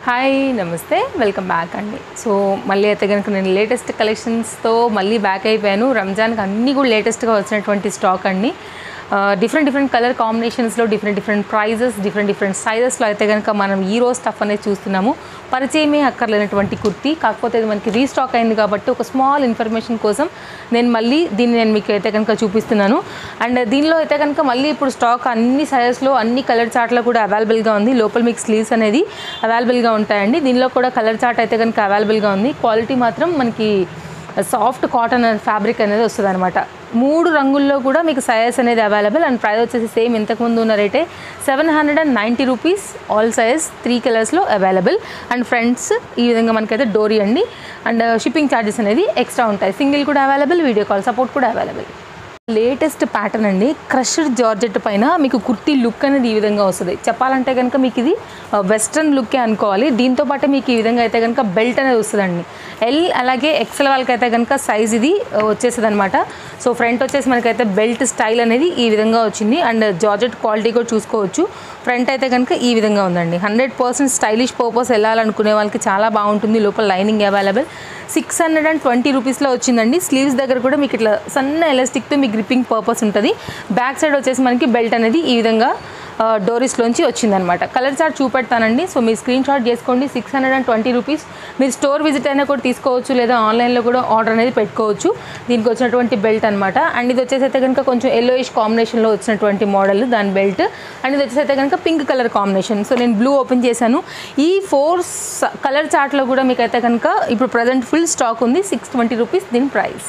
hi నమస్తే welcome back అండి so మళ్ళీ అయితే కనుక నేను లేటెస్ట్ కలెక్షన్స్తో మళ్ళీ బ్యాక్ అయిపోయాను రంజాన్కి అన్నీ కూడా లేటెస్ట్గా వచ్చినటువంటి స్టాక్ అండి డిఫరెంట్ డిఫరెంట్ కలర్ కాంబినేషన్స్లో different different prices different different సైజెస్లో అయితే కనుక మనం ఈ రోజు స్టఫ్ అనేది చూస్తున్నాము పరిచయమే అక్కర్లేనటువంటి కుర్తీ కాకపోతే ఇది మనకి రీస్టాక్ అయింది కాబట్టి ఒక స్మాల్ ఇన్ఫర్మేషన్ కోసం నేను మళ్ళీ దీన్ని నేను మీకు అయితే కనుక చూపిస్తున్నాను అండ్ దీనిలో అయితే కనుక మళ్ళీ ఇప్పుడు స్టాక్ అన్ని సైజెస్లో అన్ని కలర్ చార్ట్లో కూడా అవైలబుల్గా ఉంది లోపల మీకు స్లీవ్స్ అనేది అవైలబుల్గా ఉంటాయండి దీనిలో కూడా కలర్ చార్ట్ అయితే కనుక అవైలబుల్గా ఉంది క్వాలిటీ మాత్రం మనకి సాఫ్ట్ కాటన్ ఫ్యాబ్రిక్ అనేది వస్తుంది అనమాట మూడు రంగుల్లో కూడా మీకు సైజెస్ అనేది అవైలబుల్ అండ్ ప్రైస్ వచ్చేసి సేమ్ ఇంతకుముందు ఉన్న రేటే seven hundred and ninety rupees all size three కలర్స్లో అవైలబుల్ అండ్ ఫ్రంట్స్ ఈ విధంగా మనకైతే డోరీ అండి అండ్ షిప్పింగ్ ఛార్జెస్ అనేది ఎక్స్ట్రా ఉంటాయి సింగిల్ కూడా అవైలబుల్ వీడియో కాల్ సపోర్ట్ కూడా అవైలబుల్ లేటెస్ట్ ప్యాటర్న్ అండి క్రష్డ్ జార్జెట్ పైన మీకు కుర్తీ లుక్ అనేది ఈ విధంగా వస్తుంది చెప్పాలంటే కనుక మీకు ఇది వెస్ట్రన్ లుక్కే అనుకోవాలి దీంతో పాటు మీకు ఈ విధంగా అయితే కనుక బెల్ట్ అనేది వస్తుందండి ఎల్ అలాగే ఎక్సెల్ వాళ్ళకి అయితే కనుక సైజ్ ఇది వచ్చేస్తుంది అనమాట సో ఫ్రంట్ వచ్చేసి మనకైతే బెల్ట్ స్టైల్ అనేది ఈ విధంగా వచ్చింది అండ్ జార్జెట్ క్వాలిటీ కూడా చూసుకోవచ్చు ఫ్రంట్ అయితే కనుక ఈ విధంగా ఉందండి హండ్రెడ్ పర్సెంట్ స్టైలిష్ పర్పస్ వెళ్ళాలనుకునే వాళ్ళకి చాలా బాగుంటుంది లోపల lining available six hundred and twenty రూపీస్లో వచ్చిందండి స్లీవ్స్ దగ్గర కూడా మీకు ఇట్లా సన్న ఎలాస్టిక్తో మీ గ్రిప్పింగ్ పర్పస్ ఉంటుంది బ్యాక్ సైడ్ వచ్చేసి మనకి బెల్ట్ అనేది ఈ విధంగా డోరీస్లోంచి వచ్చిందనమాట కలర్ చార్ట్ చూపెడతానండి సో మీరు స్క్రీన్ షాట్ చేసుకోండి six hundred and twenty rupees మీరు స్టోర్ విజిట్ అయినా కూడా తీసుకోవచ్చు లేదా ఆన్లైన్లో కూడా ఆర్డర్ అనేది పెట్టుకోవచ్చు దీనికి వచ్చినటువంటి బెల్ట్ అనమాట అండ్ ఇది వచ్చేసి అయితే కనుక కొంచెం ఎల్లోయిష్ కాంబినేషన్లో వచ్చినటువంటి మోడల్ దాని బెల్ట్ అండ్ ఇది వచ్చేసి అయితే కనుక పింక్ కలర్ కాంబినేషన్ సో నేను బ్లూ ఓపెన్ చేశాను ఈ ఫోర్ కలర్ చార్ట్లో కూడా మీకు అయితే కనుక ఇప్పుడు ప్రజెంట్ ఫుల్ స్టాక్ ఉంది సిక్స్ ట్వంటీ రూపీస్ దీని ప్రైస్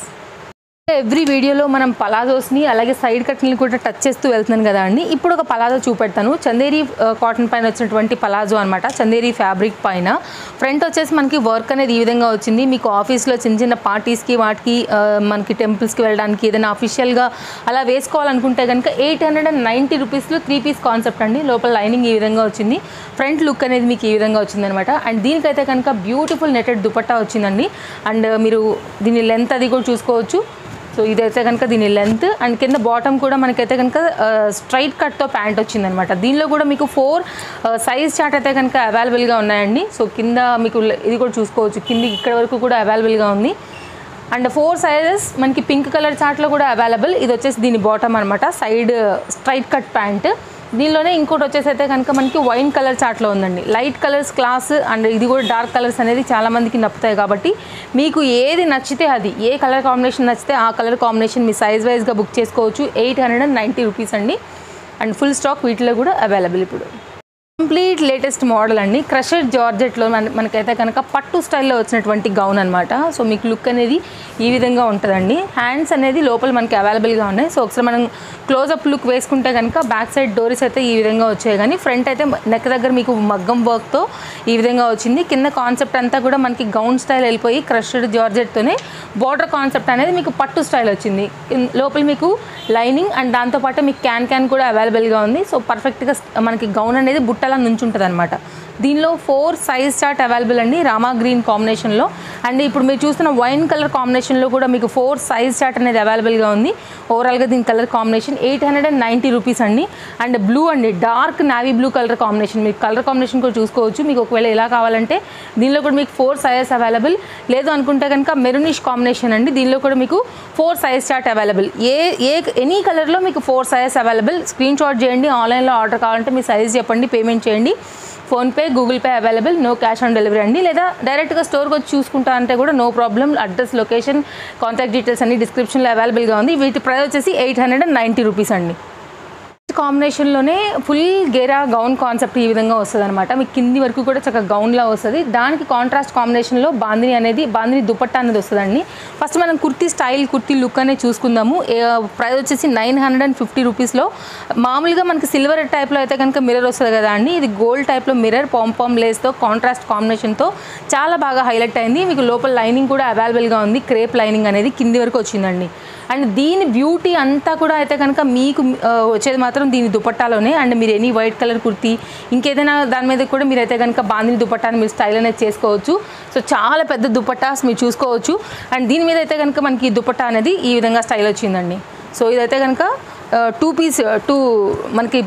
ఎవ్రీ వీడియోలో మనం పలాజోస్ని అలాగే సైడ్ కట్ని కూడా టచ్ చేస్తూ వెళ్తున్నాను కదా అండి ఇప్పుడు ఒక పలాజో చూపెడతాను చందేరి కాటన్ పైన వచ్చినటువంటి పలాజో అనమాట చందేరి ఫ్యాబ్రిక్ పైన ఫ్రంట్ వచ్చేసి మనకి వర్క్ అనేది ఈ విధంగా వచ్చింది మీకు ఆఫీస్లో చిన్న చిన్న పార్టీస్కి వాటికి ఆ, మనకి టెంపుల్స్కి వెళ్ళడానికి ఏదైనా అఫీషియల్గా అలా వేసుకోవాలనుకుంటే కనుక ఎయిట్ హండ్రెడ్ అండ్ నైంటీ రూపీస్లో త్రీ పీస్ కాన్సెప్ట్ అండి లోపల లైనింగ్ ఈ విధంగా వచ్చింది ఫ్రంట్ లుక్ అనేది మీకు ఈ విధంగా వచ్చిందనమాట అండ్ దీనికైతే కనుక బ్యూటిఫుల్ నెటెడ్ దుపట్టా వచ్చిందండి అండ్ మీరు దీని లెంత్ అది కూడా చూసుకోవచ్చు సో ఇదైతే కనుక దీని లెంత్ అండ్ కింద బాటమ్ కూడా మనకైతే కనుక స్ట్రైట్ కట్తో ప్యాంట్ వచ్చిందనమాట దీనిలో కూడా మీకు ఫోర్ సైజ్ చార్ట్ అయితే కనుక అవైలబుల్గా ఉన్నాయండి సో కింద మీకు ఇది కూడా చూసుకోవచ్చు కింద ఇక్కడ వరకు కూడా అవైలబుల్గా ఉంది అండ్ ఫోర్ సైజెస్ మనకి పింక్ కలర్ చార్ట్లో కూడా అవైలబుల్ ఇది వచ్చేసి దీని బాటమ్ అనమాట సైడ్ స్ట్రైట్ కట్ ప్యాంట్ దీనిలోనే ఇంకోటి వచ్చేసి అయితే కనుక మనకి వైన్ కలర్ చార్ట్లో ఉందండి లైట్ కలర్స్ క్లాస్ అండ్ ఇది కూడా డార్క్ కలర్స్ అనేది చాలా మందికి నప్పుతాయి కాబట్టి మీకు ఏది నచ్చితే అది ఏ కలర్ కాంబినేషన్ నచ్చితే ఆ కలర్ కాంబినేషన్ మీ సైజ్ వైజ్గా బుక్ చేసుకోవచ్చు eight hundred and ninety rupees అండి అండ్ ఫుల్ స్టాక్ వీటిలో కూడా అవైలబుల్ ఇప్పుడు కంప్లీట్ లేటెస్ట్ మోడల్ అండి క్రషర్ జార్జెట్లో మన మనకైతే కనుక పట్టు స్టైల్లో వచ్చినటువంటి గౌన్ అనమాట సో మీకు లుక్ అనేది ఈ విధంగా ఉంటుందండి హ్యాండ్స్ అనేది లోపల మనకి అవైలబుల్గా ఉన్నాయి సో ఒకసారి మనం క్లోజ్అప్ లుక్ వేసుకుంటే కనుక బ్యాక్ సైడ్ డోరీస్ అయితే ఈ విధంగా వచ్చాయి కానీ ఫ్రంట్ అయితే నెక్ దగ్గర మీకు మగ్గం వర్క్తో ఈ విధంగా వచ్చింది కింద కాన్సెప్ట్ అంతా కూడా మనకి గౌన్ స్టైల్ వెళ్ళిపోయి క్రషడ్ జార్జెట్తోనే బార్డర్ కాన్సెప్ట్ అనేది మీకు పట్టు స్టైల్ వచ్చింది ఇన్- లోపల మీకు లైనింగ్ అండ్ దాంతోపాటు మీకు క్యాన్ క్యాన్ కూడా అవైలబుల్గా ఉంది సో పర్ఫెక్ట్గా మనకి గౌన్ అనేది బుట్టలా నుంచుంటుంది అనమాట దీనిలో ఫోర్ సైజ్ చార్ట్ అవైలబుల్ అండి రామా గ్రీన్ కాంబినేషన్లో అండ్ ఇప్పుడు మీరు చూస్తున్న వైన్ కలర్ కాంబినేషన్లో కూడా మీకు ఫోర్ సైజ్ చార్ట్ అనేది అవైలబుల్గా ఉంది ఓవరాల్గా దీని colour combination eight hundred and ninety rupees అండి అండ్ బ్లూ అండి dark navy blue colour combination మీకు కలర్ కాంబినేషన్ కూడా చూసుకోవచ్చు మీకు ఒకవేళ ఎలా కావాలంటే దీనిలో కూడా మీకు ఫోర్ సైజెస్ అవైలబుల్ లేదు అనుకుంటే కనుక మెరూనిష్ కాంబినేషన్ అండి దీనిలో కూడా మీకు ఫోర్ సైజ్ చార్ట్ అవైలబుల్ ఏ ఏ ఎనీ కలర్లో మీకు four sizes available screenshot చేయండి ఆన్లైన్లో ఆర్డర్ కావాలంటే మీ సైజ్ చెప్పండి పేమెంట్ చేయండి PhonePe Google Pay available no cash on delivery అండి లేదా డైరెక్ట్గా స్టోర్కి వచ్చి చూసుకుంటా అంటే కూడా no problem address location contact details అన్ని డిస్క్రిప్షన్లో అవైలబుల్గా ఉంది వీటి ప్రైస్ వచ్చేసి eight hundred and ninety rupees అండి కాంబినేషన్లోనే ఫుల్ గేరా గౌన్ కాన్సెప్ట్ ఈ విధంగా వస్తుంది అనమాట మీకు కింది వరకు కూడా చక్కగా గౌన్లా వస్తుంది దానికి కాంట్రాస్ట్ కాంబినేషన్లో బాందిని అనేది బాందిని దుపట్టా అనేది వస్తుందండి ఫస్ట్ మనం కుర్తీ స్టైల్ కుర్తీ లుక్ అనేది చూసుకుందాము ప్రైస్ వచ్చేసి నైన్ హండ్రెడ్ అండ్ ఫిఫ్టీ రూపీస్లో మామూలుగా మనకి సిల్వర్ టైప్లో అయితే కనుక మిర్రర్ వస్తుంది కదా అండి ఇది గోల్డ్ టైప్లో మిర్రర్ పాంపామ్ లేస్తో కాంట్రాస్ట్ కాంబినేషన్తో చాలా బాగా హైలైట్ అయింది మీకు లోపల లైనింగ్ కూడా అవైలబుల్గా ఉంది క్రేప్ లైనింగ్ అనేది కింది వరకు వచ్చిందండి అండ్ దీని బ్యూటీ అంతా కూడా అయితే కనుక మీకు ఆ, వచ్చేది మాత్రం దీని దుపట్టాలోనే అండ్ మీరు ఎనీ వైట్ కలర్ కుర్తీ ఇంకేదైనా దాని మీద కూడా మీరు అయితే కనుక బాందిని దుపట్టాని మీరు స్టైల్ అనేది చేసుకోవచ్చు సో చాలా పెద్ద దుపట్టాస్ మీరు చూసుకోవచ్చు అండ్ దీని మీద అయితే కనుక మనకి ఈ దుపట్టా అనేది ఈ విధంగా స్టైల్ వచ్చిందండి సో ఇదైతే కనుక టూ పీస్ టూ మనకి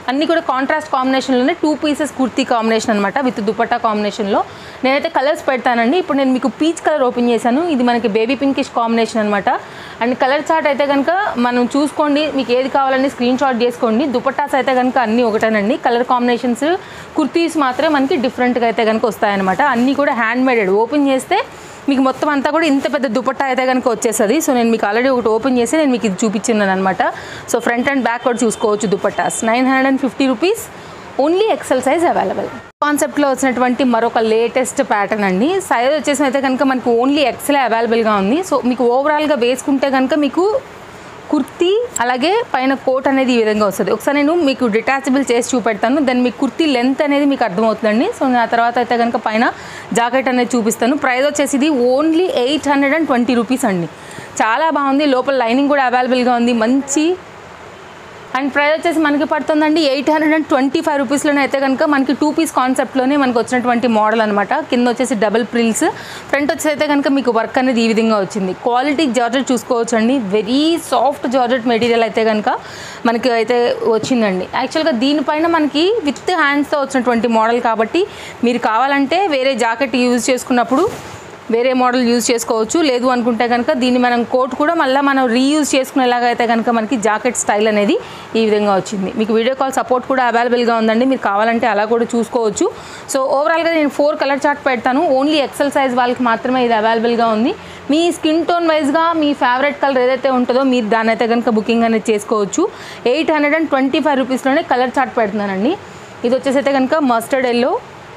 అన్నీ కూడా కాంట్రాస్ట్ కాంబినేషన్లోనే టూ పీసెస్ కుర్తీ కాంబినేషన్ అనమాట విత్ దుపట్టా కాంబినేషన్లో నేనైతే కలర్స్ పెడతానండి ఇప్పుడు నేను మీకు పీచ్ కలర్ ఓపెన్ చేశాను ఇది మనకి బేబీ పింకిష్ కాంబినేషన్ అనమాట అండ్ కలర్ చార్ట్ అయితే కనుక మనం చూసుకోండి మీకు ఏది కావాలని స్క్రీన్ షాట్ చేసుకోండి దుపట్టాస్ అయితే కనుక అన్నీ ఒకటేనండి కలర్ కాంబినేషన్స్ కుర్తీస్ మాత్రమే మనకి డిఫరెంట్గా అయితే కనుక వస్తాయన్నమాట అన్నీ కూడా హ్యాండ్ మేడెడ్ ఓపెన్ చేస్తే మీకు మొత్తం అంతా కూడా ఇంత పెద్ద దుపట్టా అయితే కనుక వచ్చేస్తుంది సో నేను మీకు ఆల్రెడీ ఒకటి ఓపెన్ చేసి నేను మీకు ఇది చూపించినాను అనమాట సో ఫ్రంట్ అండ్ బ్యాక్ కూడా చూసుకోవచ్చు dupattas nine hundred and fifty rupees only XL size available కాన్సెప్ట్లో వచ్చినటువంటి మరొక లేటెస్ట్ ప్యాటర్న్ అండి సైజ్ వచ్చేసి అయితే కనుక మనకు ఓన్లీ ఎక్సెల్ అవైలబుల్గా ఉంది సో మీకు ఓవరాల్గా వేసుకుంటే కనుక మీకు కుర్తీ అలాగే పైన కోట్ అనేది ఈ విధంగా వస్తుంది ఒకసారి నేను మీకు డిటాచబుల్ చేసి చూపెడతాను దెన్ మీకు కుర్తీ లెంత్ అనేది మీకు అర్థమవుతుందండి సో నేను ఆ తర్వాత అయితే కనుక పైన జాకెట్ అనేది చూపిస్తాను ప్రైస్ వచ్చేసి ఇది only eight hundred and twenty rupees అండి చాలా బాగుంది లోపల లైనింగ్ కూడా అవైలబుల్గా ఉంది మంచి అండ్ ప్రైస్ వచ్చేసి మనకి పడుతుందండి eight hundred and twenty five రూపీస్లోనే అయితే కనుక మనకి టూ పీస్ కాన్సెప్ట్లోనే మనకు వచ్చినటువంటి మోడల్ అనమాట కింద వచ్చేసి డబుల్ ప్రిల్స్ ఫ్రంట్ వచ్చేసి అయితే కనుక మీకు వర్క్ అనేది ఈ విధంగా వచ్చింది క్వాలిటీ జార్జెట్ చూసుకోవచ్చు అండి వెరీ సాఫ్ట్ జార్జెట్ మెటీరియల్ అయితే కనుక మనకి అయితే వచ్చిందండి యాక్చువల్గా దీనిపైన మనకి విత్ హ్యాండ్స్తో వచ్చినటువంటి మోడల్ కాబట్టి మీరు కావాలంటే వేరే జాకెట్ యూజ్ చేసుకున్నప్పుడు వేరే మోడల్ యూజ్ చేసుకోవచ్చు లేదు అనుకుంటే కనుక దీన్ని మనం కోట్ కూడా మళ్ళీ మనం రీయూజ్ చేసుకునేలాగా అయితే కనుక మనకి జాకెట్ స్టైల్ అనేది ఈ విధంగా వచ్చింది మీకు వీడియో కాల్ సపోర్ట్ కూడా అవైలబుల్గా ఉందండి మీరు కావాలంటే అలా కూడా చూసుకోవచ్చు సో ఓవరాల్గా నేను ఫోర్ కలర్ చార్ట్ పెడతాను ఓన్లీ ఎక్సెల్ సైజ్ వాళ్ళకి మాత్రమే ఇది అవైలబుల్గా ఉంది మీ స్కిన్ టోన్ వైజ్గా మీ ఫేవరెట్ కలర్ ఏదైతే ఉంటుందో మీరు దాన్ని అయితే కనుక బుకింగ్ అనేది చేసుకోవచ్చు eight hundred and twenty five రూపీస్లోనే కలర్ చార్ట్ పెడుతున్నానండి ఇది వచ్చేసి అయితే కనుక మస్టర్డ్ ఎల్లో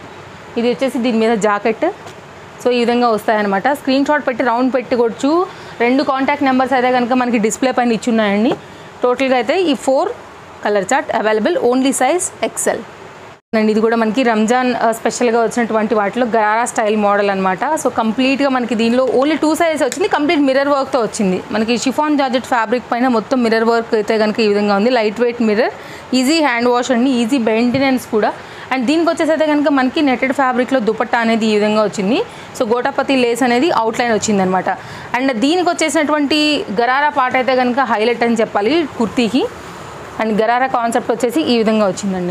ఇది వచ్చేసి దీని మీద జాకెట్ సో ఈ విధంగా వస్తాయన్నమాట స్క్రీన్ షాట్ పెట్టి రౌండ్ పెట్టుకోవచ్చు రెండు కాంటాక్ట్ నెంబర్స్ అయితే కనుక మనకి డిస్ప్లే పైన ఇచ్చున్నాయండి టోటల్గా అయితే ఈ four colour chart available only size XL and ఇది కూడా మనకి రంజాన్ ఆ, స్పెషల్గా వచ్చినటువంటి వాటిలో గరారా స్టైల్ మోడల్ అనమాట సో కంప్లీట్గా మనకి దీనిలో ఓన్లీ టూ సైజెస్ వచ్చింది కంప్లీట్ మిర్రర్ వర్క్తో వచ్చింది మనకి షిఫాన్ జార్జెట్ ఫ్యాబ్రిక్ పైన మొత్తం మిర్రర్ వర్క్ అయితే కనుక ఈ విధంగా ఉంది light weight mirror easy hand wash అండి ఈజీ మెయింటెనెన్స్ కూడా అండ్ దీనికి వచ్చేసి అయితే కనుక మనకి నెట్టెడ్ ఫ్యాబ్రిక్లో దుపట్టా అనేది ఈ విధంగా వచ్చింది సో గోటాపతి లేస్ అనేది అవుట్లైన్ వచ్చింది అనమాట అండ్ దీనికి వచ్చేసినటువంటి గరారా పాట అయితే కనుక హైలైట్ అని చెప్పాలి కుర్తీకి అండ్ గరారా కాన్సెప్ట్ వచ్చేసి ఈ విధంగా వచ్చిందండి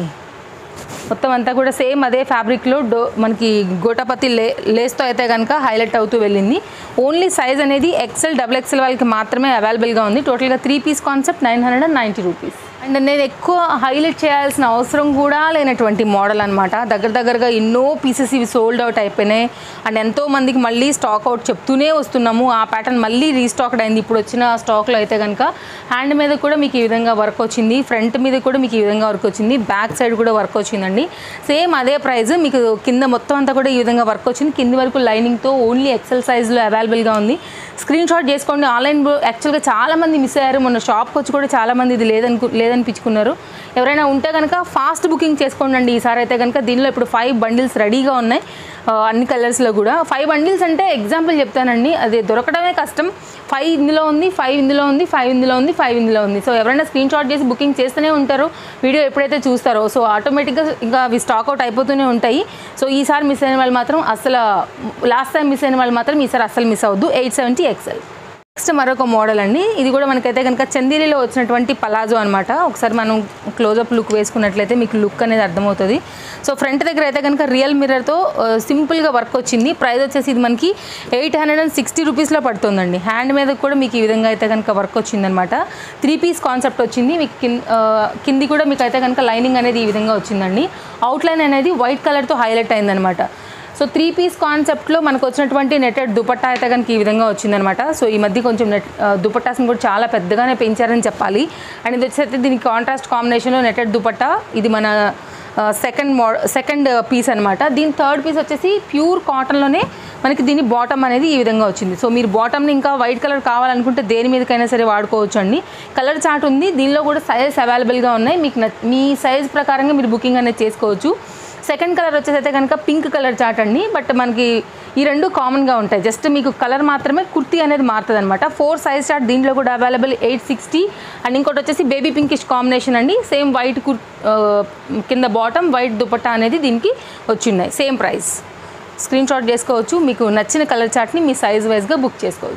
మొత్తం అంతా కూడా సేమ్ అదే ఫ్యాబ్రిక్లో డో మనకి గోటాపతి లే లేస్తో అయితే కనుక హైలైట్ అవుతూ వెళ్ళింది ఓన్లీ సైజ్ అనేది ఎక్సెల్ డబుల్ ఎక్సెల్ వాళ్ళకి మాత్రమే అవైలబుల్గా ఉంది టోటల్గా three piece concept nine hundred and ninety rupees and నేను ఎక్కువ హైలైట్ చేయాల్సిన అవసరం కూడా లేనటువంటి మోడల్ అనమాట దగ్గర దగ్గరగా ఎన్నో పీసెస్ ఇవి సోల్డ్ అవుట్ అయిపోయినాయి అండ్ ఎంతో మందికి మళ్ళీ స్టాక్ అవుట్ చెప్తూనే వస్తున్నాము ఆ ప్యాటర్న్ మళ్ళీ రీస్టాక్డ్ అయింది ఇప్పుడు వచ్చిన స్టాక్లో అయితే కనుక హ్యాండ్ మీద కూడా మీకు ఈ విధంగా వర్క్ వచ్చింది ఫ్రంట్ మీద కూడా మీకు ఈ విధంగా వర్క్ వచ్చింది బ్యాక్ సైడ్ కూడా వర్క్ వచ్చిందండి సేమ్ అదే ప్రైస్ మీకు కింద మొత్తం అంతా కూడా ఈ విధంగా వర్క్ వచ్చింది కింది వరకు లైనింగ్తో ఓన్లీ ఎక్సెల్ సైజ్లో అవైలబుల్గా ఉంది స్క్రీన్ షాట్ చేసుకోండి ఆన్లైన్ యాక్చువల్గా చాలా మంది మిస్ అయ్యారు మొన్న షాప్కి వచ్చి కూడా చాలా మంది ఇది లేదనుకు లేదనిపించుకున్నారు ఎవరైనా ఉంటే కనుక ఫాస్ట్ బుకింగ్ చేసుకోండి అండి ఈసారి అయితే కనుక దీనిలో ఇప్పుడు ఫైవ్ బండిల్స్ రెడీగా ఉన్నాయి ఆ, అన్ని కలర్స్లో కూడా ఫైవ్ బండిల్స్ అంటే ఎగ్జాంపుల్ చెప్తానండి అది దొరకడమే కష్టం ఫైవ్ ఇందులో ఉంది ఫైవ్ ఇందులో ఉంది ఫైవ్ ఇందులో ఉంది ఫైవ్ ఇందులో ఉంది సో ఎవరైనా స్క్రీన్ షాట్ చేసి బుకింగ్ చేస్తూనే ఉంటారు వీడియో ఎప్పుడైతే చూస్తారో సో ఆటోమేటిక్గా ఇంకా అవి స్టాక్ అవుట్ అయిపోతూనే ఉంటాయి సో ఈసారి మిస్ అయిన వాళ్ళు మాత్రం అసలు లాస్ట్ టైం మిస్ అయిన వాళ్ళు మాత్రం ఈసారి అసలు మిస్ అవ్వద్దు ఎయిట్ సెవెంటీ ఎక్సెల్ నెక్స్ట్ మరొక మోడల్ అండి ఇది కూడా మనకైతే కనుక చందేరిలో వచ్చినటువంటి పలాజో అనమాట ఒకసారి మనం క్లోజప్ లుక్ వేసుకున్నట్లయితే మీకు లుక్ అనేది అర్థమవుతుంది సో ఫ్రంట్ దగ్గర అయితే కనుక రియల్ మిర్రర్తో సింపుల్గా వర్క్ వచ్చింది ప్రైస్ వచ్చేసి ఇది మనకి ఎయిట్ హండ్రెడ్ అండ్ సిక్స్టీ రూపీస్లో పడుతుందండి హ్యాండ్ మీద కూడా మీకు ఈ విధంగా అయితే కనుక వర్క్ వచ్చిందనమాట త్రీ పీస్ కాన్సెప్ట్ వచ్చింది మీకు కింద కింది కూడా మీకు అయితే కనుక లైనింగ్ అనేది ఈ విధంగా వచ్చిందండి అవుట్లైన్ అనేది వైట్ కలర్తో హైలైట్ అయిందనమాట సో త్రీ పీస్ కాన్సెప్ట్లో మనకు వచ్చినటువంటి నెట్టెడ్ దుపట్టా అయితే కనుక ఈ విధంగా వచ్చిందనమాట సో ఈ మధ్య కొంచెం నెట్ ఆ, దుపట్టాస్ని కూడా చాలా పెద్దగానే పెంచారని చెప్పాలి అండ్ ఇది వచ్చేసి దీనికి కాంట్రాస్ట్ కాంబినేషన్లో నెట్టెడ్ దుపట్టా ఇది మన సెకండ్ మో సెకండ్ పీస్ అనమాట దీని థర్డ్ పీస్ వచ్చేసి ప్యూర్ కాటన్లోనే మనకి దీని బాటమ్ అనేది ఈ విధంగా వచ్చింది సో మీరు బాటమ్ని ఇంకా వైట్ కలర్ కావాలనుకుంటే దేని మీదకైనా సరే వాడుకోవచ్చు అండి కలర్ చార్ట్ ఉంది దీనిలో కూడా సైజ్ అవైలబుల్గా ఉన్నాయి మీకు నచ్- మీ సైజ్ ప్రకారంగా మీరు బుకింగ్ అనేది చేసుకోవచ్చు సెకండ్ కలర్ వచ్చేసి అయితే కనుక పింక్ కలర్ చాట్ అండి బట్ మనకి ఈ రెండు కామన్గా ఉంటాయి జస్ట్ మీకు కలర్ మాత్రమే కుర్తీ అనేది మారుతుంది అనమాట ఫోర్ సైజ్ చార్ట్ దీంట్లో కూడా అవైలబుల్ ఎయిట్ సిక్స్టీ అండ్ ఇంకోటి వచ్చేసి బేబీ పింకిష్ కాంబినేషన్ అండి సేమ్ వైట్ కుర్ ఆ, కింద బాటమ్ వైట్ దుపట్టా అనేది దీనికి వచ్చిన్నాయి సేమ్ ప్రైస్ స్క్రీన్ షాట్ చేసుకోవచ్చు మీకు నచ్చిన కలర్ చార్ట్ని మీ సైజ్ వైజ్గా బుక్ చేసుకోవచ్చు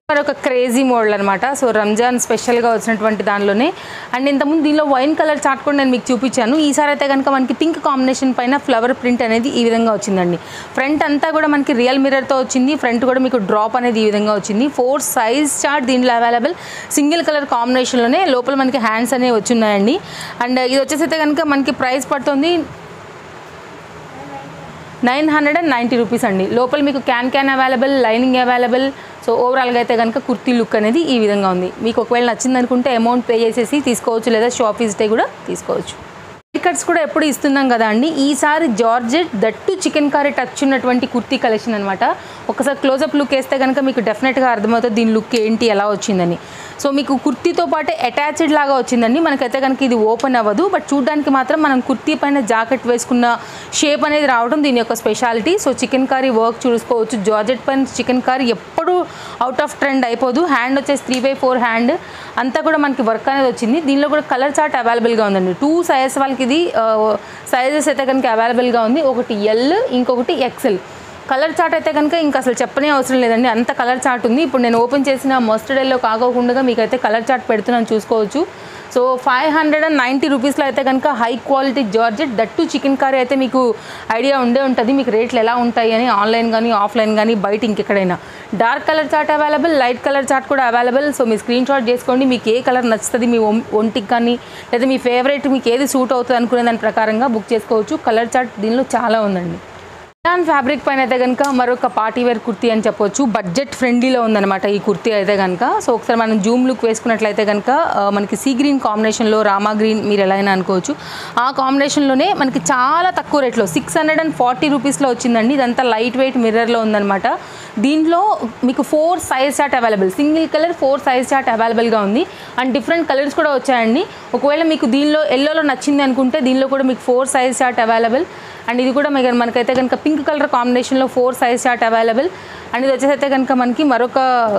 మరి ఒక క్రేజీ మోడల్ అనమాట సో రంజాన్ స్పెషల్గా వచ్చినటువంటి దానిలోనే అండ్ ఇంతకుముందు దీనిలో వైన్ కలర్ చార్ట్ కూడా నేను మీకు చూపించాను ఈసారి అయితే కనుక మనకి పింక్ కాంబినేషన్ పైన ఫ్లవర్ ప్రింట్ అనేది ఈ విధంగా వచ్చిందండి ఫ్రంట్ అంతా కూడా మనకి రియల్ మిర్రర్తో వచ్చింది ఫ్రంట్ కూడా మీకు డ్రాప్ అనేది ఈ విధంగా వచ్చింది ఫోర్ సైజ్ చార్ట్ దీంట్లో అవైలబుల్ సింగిల్ కలర్ కాంబినేషన్లోనే లోపల మనకి హ్యాండ్స్ అనేవి వచ్చున్నాయండి అండ్ ఇది వచ్చేసి అయితే కనుక మనకి ప్రైస్ పడుతుంది nine hundred and ninety rupees అండి లోపల మీకు can can available lining available so ఓవరాల్గా అయితే కనుక కుర్తీ లుక్ అనేది ఈ విధంగా ఉంది మీకు ఒకవేళ నచ్చింది అనుకుంటే అమౌంట్ పే చేసేసి తీసుకోవచ్చు లేదా షాప్ విజిటే కూడా తీసుకోవచ్చు కట్స్ కూడా ఎప్పుడు ఇస్తున్నాం కదా అండి ఈసారి georgette that chikankari touch ఉన్నటువంటి కుర్తీ కలెక్షన్ అనమాట ఒకసారి క్లోజప్ లుక్ వేస్తే కనుక మీకు డెఫినెట్గా అర్థమవుతుంది దీని లుక్ ఏంటి ఎలా వచ్చిందని సో మీకు కుర్తీతో పాటు అటాచ్డ్ లాగా వచ్చిందండి మనకైతే కనుక ఇది ఓపెన్ అవ్వదు బట్ చూడడానికి మాత్రం మనం కుర్తీ పైన జాకెట్ వేసుకున్న షేప్ అనేది రావడం దీని యొక్క speciality so chikankari work చూసుకోవచ్చు జార్జెట్ పైన చికెన్ కర్రీ ఎప్పుడు అవుట్ ఆఫ్ ట్రెండ్ అయిపోదు హ్యాండ్ వచ్చేసి త్రీ బై ఫోర్ హ్యాండ్ అంతా కూడా మనకి వర్క్ అనేది వచ్చింది దీనిలో కూడా కలర్ చార్ట్ అవైలబుల్గా ఉందండి టూ సైజెస్ వాళ్ళకి ఇది సైజెస్ అయితే కనుక అవైలబుల్గా ఉంది ఒకటి ఎల్ ఇంకొకటి ఎక్సెల్ కలర్ చార్ట్ అయితే కనుక ఇంకా అసలు చెప్పనే అవసరం లేదండి అంత కలర్ చార్ట్ ఉంది ఇప్పుడు నేను ఓపెన్ చేసిన మస్టర్డ్ ఎల్లో కాకోకుండా మీకైతే కలర్ చార్ట్ పెడుతున్నాను చూసుకోవచ్చు so five hundred and ninety రూపీస్లో అయితే కనుక high quality georgette that chikankari అయితే మీకు ఐడియా ఉండే ఉంటుంది మీకు రేట్లు ఎలా ఉంటాయి అని ఆన్లైన్ కానీ ఆఫ్లైన్ కానీ బయట ఇంకెక్కడైనా dark colour chart available light colour chart కూడా అవైలబుల్ సో మీ స్క్రీన్ షాట్ చేసుకోండి మీకు ఏ కలర్ నచ్చుతుంది మీ ఒం- ఒంటికి కానీ లేదా మీ ఫేవరెట్ మీకు ఏది సూట్ అవుతుంది అనుకునే దాని ప్రకారంగా బుక్ చేసుకోవచ్చు కలర్ చార్ట్ దీనిలో చాలా ఉందండి రియాన్ ఫ్యాబ్రిక్ పైన అయితే కనుక మరొక పార్టీ వేర్ కుర్తీ అని చెప్పొచ్చు బడ్జెట్ ఫ్రెండ్లీలో ఉందన్నమాట ఈ కుర్తీ అయితే కనుక సో ఒకసారి మనం జూమ్ లుక్ వేసుకున్నట్లయితే కనుక ఆ, మనకి సీ గ్రీన్ కాంబినేషన్లో రామా గ్రీన్ మీరు ఎలా అయినా అనుకోవచ్చు ఆ కాంబినేషన్లోనే మనకి చాలా తక్కువ రేట్లో సిక్స్ హండ్రెడ్ అండ్ ఫార్టీ రూపీస్లో వచ్చిందండి ఇదంతా లైట్ వెయిట్ మిర్రర్లో ఉందన్నమాట దీంట్లో మీకు four size chart available single colour four size chart అవైలబుల్గా ఉంది అండ్ డిఫరెంట్ కలర్స్ కూడా వచ్చాయండి ఒకవేళ మీకు దీనిలో ఎల్లోలో నచ్చింది అనుకుంటే దీనిలో కూడా మీకు four size chart available and ఇది కూడా మీకు మనకైతే కనుక పింక్ కలర్ కాంబినేషన్లో four size chart available and ఇది వచ్చేసి అయితే కనుక మనకి మరొక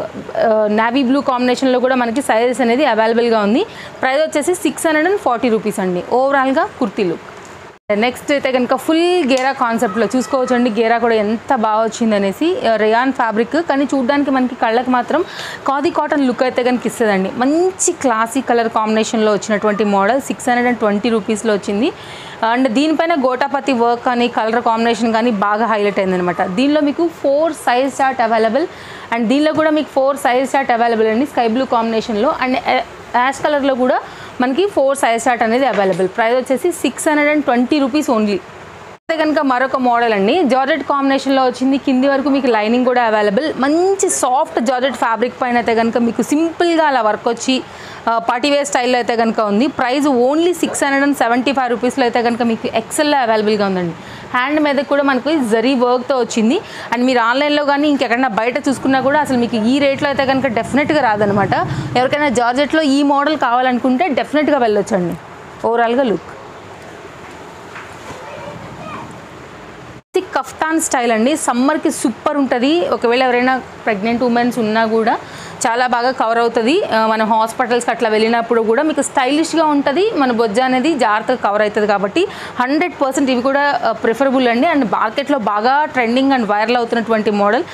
నావీ బ్లూ కాంబినేషన్లో కూడా మనకి సైజెస్ అనేది అవైలబుల్గా ఉంది ప్రైస్ వచ్చేసి six hundred and forty rupees అండి ఓవరాల్గా కుర్తీ లుక్ నెక్స్ట్ అయితే కనుక ఫుల్ గేరా కాన్సెప్ట్లో చూసుకోవచ్చు అండి గేరా కూడా ఎంత బాగా వచ్చింది అనేసి రేయాన్ ఫ్యాబ్రిక్ కానీ చూడడానికి మనకి కళ్ళకి మాత్రం కాది కాటన్ లుక్ అయితే కనుక ఇస్తుందండి మంచి క్లాసీ కలర్ కాంబినేషన్లో వచ్చినటువంటి model six hundred and twenty రూపీస్లో వచ్చింది అండ్ దీనిపైన గోటాపతి వర్క్ కానీ కలర్ కాంబినేషన్ కానీ బాగా హైలైట్ అయిందనమాట దీనిలో మీకు four size chart available and దీనిలో కూడా మీకు ఫోర్ సైజ్ చార్ట్ అవైలబుల్ అండి స్కై బ్లూ కాంబినేషన్లో అండ్ యాష్ కలర్లో కూడా మనకి ఫోర్ సైజ్ చార్ట్ అనేది అవైలబుల్ ప్రైస్ వచ్చేసి six hundred and twenty rupees only అయితే కనుక మరొక మోడల్ అండి జార్జెట్ కాంబినేషన్లో వచ్చింది కింది వరకు మీకు లైనింగ్ కూడా అవైలబుల్ మంచి సాఫ్ట్ జార్జెట్ ఫ్యాబ్రిక్ పైన అయితే కనుక మీకు సింపుల్గా అలా వర్క్ వచ్చి పార్టీ వేర్ స్టైల్లో అయితే కనుక ఉంది price only six hundred and seventy five రూపీస్లో అయితే కనుక మీకు ఎక్సెల్లో అవైలబుల్గా ఉందండి హ్యాండ్ మీద కూడా మనకు జరీ వర్క్తో వచ్చింది అండ్ మీరు ఆన్లైన్లో కానీ ఇంకెక్కడైనా బయట చూసుకున్నా కూడా అసలు మీకు ఈ రేట్లో అయితే కనుక డెఫినెట్గా రాదనమాట ఎవరికైనా జార్జెట్లో ఈ మోడల్ కావాలనుకుంటే డెఫినెట్గా వెళ్ళొచ్చండి ఓవరాల్గా లుక్ థిక్ కఫ్తాన్ స్టైల్ అండి సమ్మర్కి సూపర్ ఉంటుంది ఒకవేళ ఎవరైనా ప్రెగ్నెంట్ ఉమెన్స్ ఉన్నా కూడా చాలా బాగా కవర్ అవుతుంది ఆ, మనం హాస్పిటల్స్కి అట్లా వెళ్ళినప్పుడు కూడా మీకు స్టైలిష్గా ఉంటుంది మన బొజ్జ అనేది జాగ్రత్తగా కవర్ అవుతుంది కాబట్టి హండ్రెడ్ పర్సెంట్ ఇవి కూడా ప్రిఫరబుల్ అండి అండ్ మార్కెట్లో బాగా ట్రెండింగ్ అండ్ వైరల్ అవుతున్నటువంటి మోడల్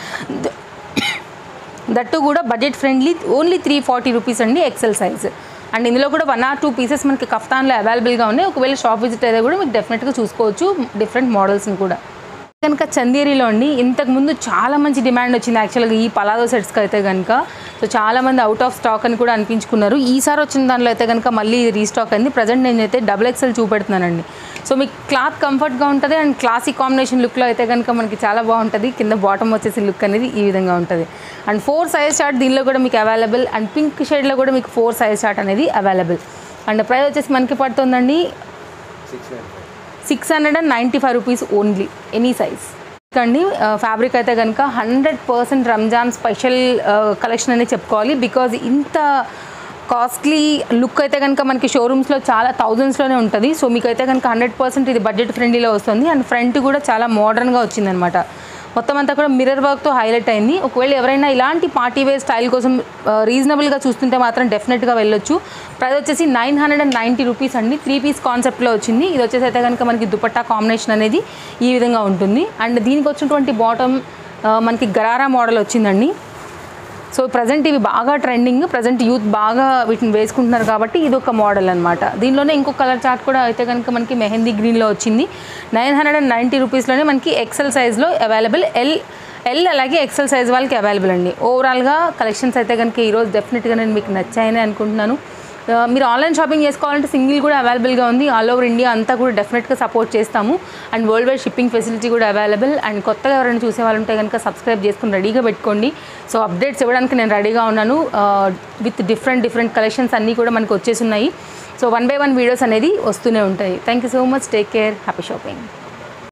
దట్టు కూడా budget friendly only three forty rupees అండి ఎక్సెల్ సైజ్ అండ్ ఇందులో కూడా వన్ ఆర్ టూ పీసెస్ మనకి కఫ్తాన్లో అవైలబుల్గా ఉన్నాయి ఒకవేళ షాప్ విజిట్ అయితే కూడా మీకు డెఫినెట్గా చూసుకోవచ్చు డిఫరెంట్ మోడల్స్ని కూడా కనుక చందేరిలో అండి ఇంతకు ముందు చాలా మంచి డిమాండ్ వచ్చింది యాక్చువల్గా ఈ పలాదో సెట్స్కి అయితే కనుక సో చాలా మంది అవుట్ ఆఫ్ స్టాక్ అని కూడా అనిపించుకున్నారు ఈసారి వచ్చిన దానిలో అయితే కనుక మళ్ళీ రీస్టాక్ అయింది ప్రజెంట్ నేనైతే డబుల్ ఎక్స్ఎల్ చూపెడుతున్నానండి సో మీకు క్లాత్ కంఫర్ట్గా ఉంటుంది అండ్ క్లాసిక్ కాంబినేషన్ లుక్లో అయితే కనుక మనకి చాలా బాగుంటుంది కింద బాటమ్ వచ్చేసి లుక్ అనేది ఈ విధంగా ఉంటుంది అండ్ ఫోర్ సైజ్ చార్ట్ దీనిలో కూడా మీకు అవైలబుల్ అండ్ పింక్ షేడ్లో కూడా మీకు ఫోర్ సైజ్ చార్ట్ అనేది అవైలబుల్ అండ్ ప్రైస్ వచ్చేసి మనకి పడుతుందండి six hundred and ninety five rupees only any size అండి ఫ్యాబ్రిక్ అయితే కనుక hundred percent Ramzan special collection అని చెప్పుకోవాలి బికాజ్ ఇంత కాస్ట్లీ లుక్ అయితే కనుక మనకి షోరూమ్స్లో చాలా థౌజండ్స్లోనే ఉంటుంది సో మీకు అయితే కనుక హండ్రెడ్ పర్సెంట్ ఇది బడ్జెట్ ఫ్రెండ్లీలో వస్తుంది అండ్ ఫ్రంట్ కూడా చాలా మోడర్న్గా వచ్చిందనమాట మొత్తం అంతా కూడా మిర్రర్ వర్క్తో హైలైట్ అయింది ఒకవేళ ఎవరైనా ఇలాంటి పార్టీ వేర్ స్టైల్ కోసం రీజనబుల్గా చూస్తుంటే మాత్రం డెఫినెట్గా వెళ్ళొచ్చు ప్రైస్ వచ్చేసి nine hundred and ninety rupees అండి త్రీ పీస్ కాన్సెప్ట్లో వచ్చింది ఇది వచ్చేసి అయితే కనుక మనకి దుపట్టా కాంబినేషన్ అనేది ఈ విధంగా ఉంటుంది అండ్ దీనికి వచ్చినటువంటి బాటమ్ మనకి గరారా మోడల్ వచ్చిందండి సో ప్రజెంట్ ఇవి బాగా ట్రెండింగ్ ప్రజెంట్ యూత్ బాగా వీటిని వేసుకుంటున్నారు కాబట్టి ఇది ఒక మోడల్ అనమాట దీనిలోనే ఇంకో కలర్ చార్ట్ కూడా అయితే కనుక మనకి మెహందీ గ్రీన్లో వచ్చింది నైన్ హండ్రెడ్ అండ్ నైంటీ రూపీస్లోనే మనకి ఎక్సెల్ సైజ్లో అవైలబుల్ ఎల్ ఎల్ అలాగే ఎక్సెల్ సైజ్ వాళ్ళకి అవైలబుల్ అండి ఓవరాల్గా కలెక్షన్స్ అయితే కనుక ఈరోజు డెఫినెట్గా నేను మీకు నచ్చాయని అనుకుంటున్నాను ఆ, మీరు ఆన్లైన్ షాపింగ్ చేసుకోవాలంటే సింగిల్ కూడా అవైలబుల్గా ఉంది ఆల్ ఓవర్ ఇండియా అంతా కూడా డెఫినెట్గా సపోర్ట్ చేస్తాము and world wide shipping facility కూడా అవైలబుల్ అండ్ కొత్తగా ఎవరైనా చూసే వాళ్ళు ఉంటే కనుక సబ్స్క్రైబ్ చేసుకుని రెడీగా పెట్టుకోండి సో అప్డేట్స్ ఇవ్వడానికి నేను రెడీగా ఉన్నాను విత్ డిఫరెంట్ డిఫరెంట్ కలెక్షన్స్ అన్నీ కూడా మనకు వచ్చేసి ఉన్నాయి so one by one videos అనేది వస్తూనే ఉంటాయి thank you so much take care happy shopping